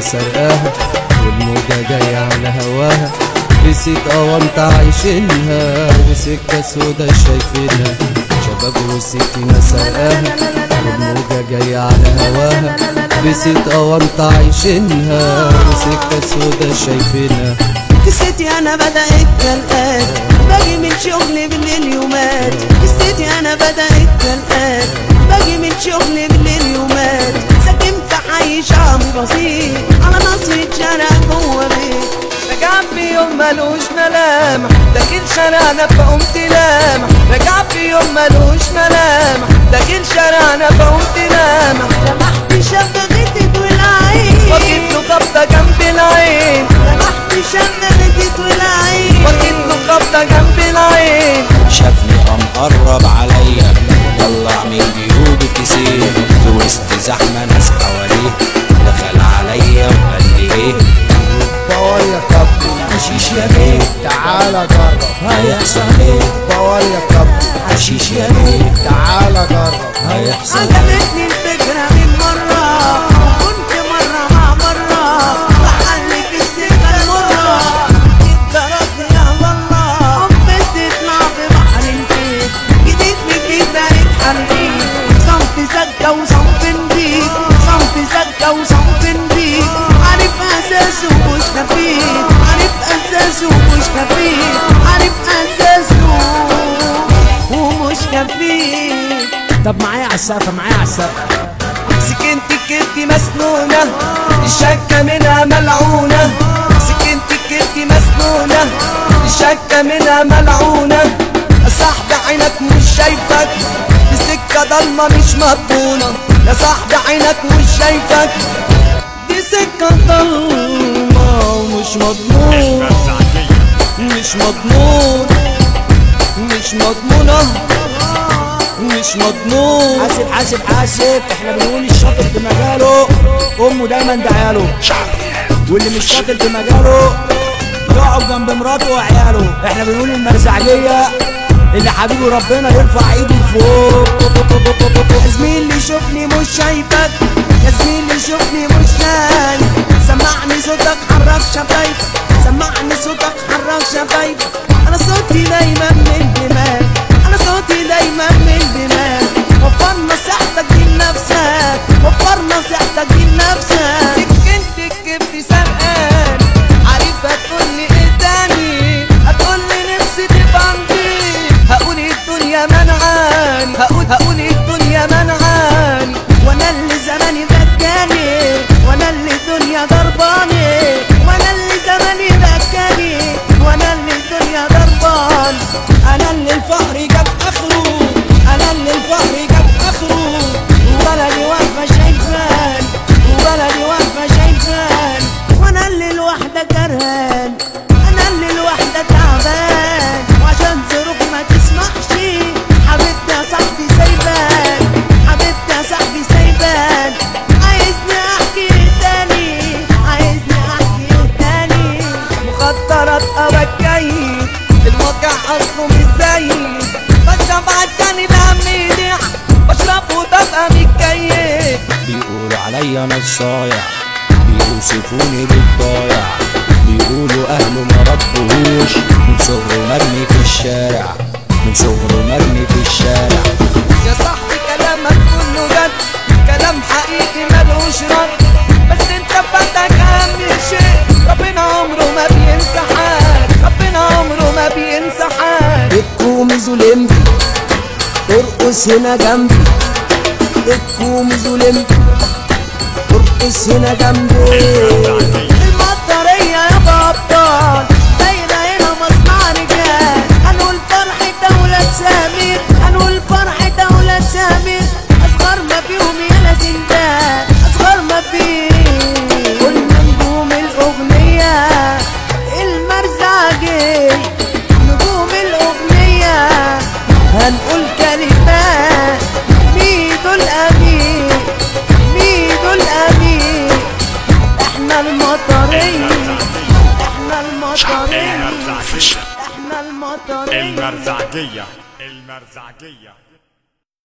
سرقاها والموجة جاية على هواها نسيت أونت عايشينها وسكة سودا شايفينها شباب وسكينة سرقاها والموجة جاية على هواها نسيت أونت عايشينها وسكة سودا شايفينها قصتي انا بدأت كالآت باجي من شغلي بالليل يومات قصتي انا بدأت كالآت باجي من شغلي بالليل يومات ساكن في حي شعبي بسيط على نصر شارع جوه بيت رجع في يوم ملوش ملامح داخل شارعنا فقمت لامح رجع في يوم ملوش ملامح داخل شارعنا فقمت لامح لمحت شاب غتت والعين واخد له خبطة جنب العين لمحت شاب غتت والعين واخد له خبطة جنب العين شافني قام قرب عليا طلع من جيوبي كيسين في وسط زحمة ناس حواليه دخل عليا وقال لي ايه بقول يا كابتن حشيش يا بيه تعالى جرب هيحصل ايه بقول يا كابتن حشيش يا بيه تعالى جرب هيحصل عجبتني الفكرة من مرة وكنت مرة مع مرة بحل في السكة المرة ضربني يا الله حبيت تطلع في بحر الفيل جديد في جديد بقيت حريف صنف سكة وصنف نضيف صنف سكة وصنف نضيف عارف أساسه مش خفيف عارف أساسه مش خفيف عارف أساسه ومش خفيف طب معايا على السقف معايا على السقف سكنت كبدي مسنونة الشكة منها ملعونة سكنت كبدي مسنونة الشكة منها ملعونة يا صاحبي عينك مش شايفك السكة ضلمة مش مضمونة يا صاحبي عينك مش شايفك دي سكة ضلمة ومش مضمون مش مضمون مش مضمونة مش مضمون حاسب حاسب حاسب احنا بنقول الشاطر في مجاله امه دايما دعاله واللي مش شاطر في مجاله يقعد جنب مراته وعياله احنا بنقول المرزعجيه اللي حبيبه ربنا يرفع ايده لفوق يا زميلي شوفني مش شايفك يا زميلي شوفني مش شايف سمعني صوتك حرك شفايفك سمعني صوتك حرك شفايفك انا صوتي دايما من دماغ انا صوتي دايما من دماغ وفر نصيحتك دي لنفسك وفر نصيحتك دي لنفسك سكنت الكبد سرقان عارف هتقولي ايه تاني هتقولي نفسي تبقى نضيف هقول الدنيا منعاني هقول هقول الدنيا منعاني وانا اللي زماني بكاني وانا اللي الدنيا ضرباني وانا اللي زماني بكاني وانا اللي الدنيا ضرباني انا اللي الفقر جاب اخره انا اللي الفقر جاب اخره وبلدي واقفه شايفان وبلدي واقفه شايفان وانا اللي الوحدة كرهان انا اللي الوحدة تعبان وعشان ظروف ما تسمحش حبيبتي يا صاحبي سايبان حبيبتي يا صاحبي سايبان عايزني احكي تاني عايزني احكي تاني مخدرات اوجهي الواقع اصله مش زيي بشرب عالتاني دم يضيع بشرب وببقى متكيف بيقولوا عليا انا الصايع بيوصفوني بالضايع بيقولوا اهله ما ربهوش من صغره مرمي في الشارع من صغره مرمي في الشارع يا صاحبي كلامك كله جد كلام حقيقي ملوش رد بس انت فاتك اهم شيء ربنا عمره ما بينسى حد ربنا عمره ما بينسى حد الكومز ولمبي ارقص هنا جنبي الكومز ولمبي ارقص هنا جنبي المطرية يا بطال دايرة هنا مصنع رجال هنقول فرحة دولة سمير هنقول فرحة دولة سمير أصغر ما فيهم يا زندان أصغر ما فيهم قلنا نجوم الأغنية المرزعجي نجوم الأغنية هنقول كلمات ميدو الأمين ميدو الأمين احنا المطرية احنا المطرية احنا المطرية المرزعجية المرزعجية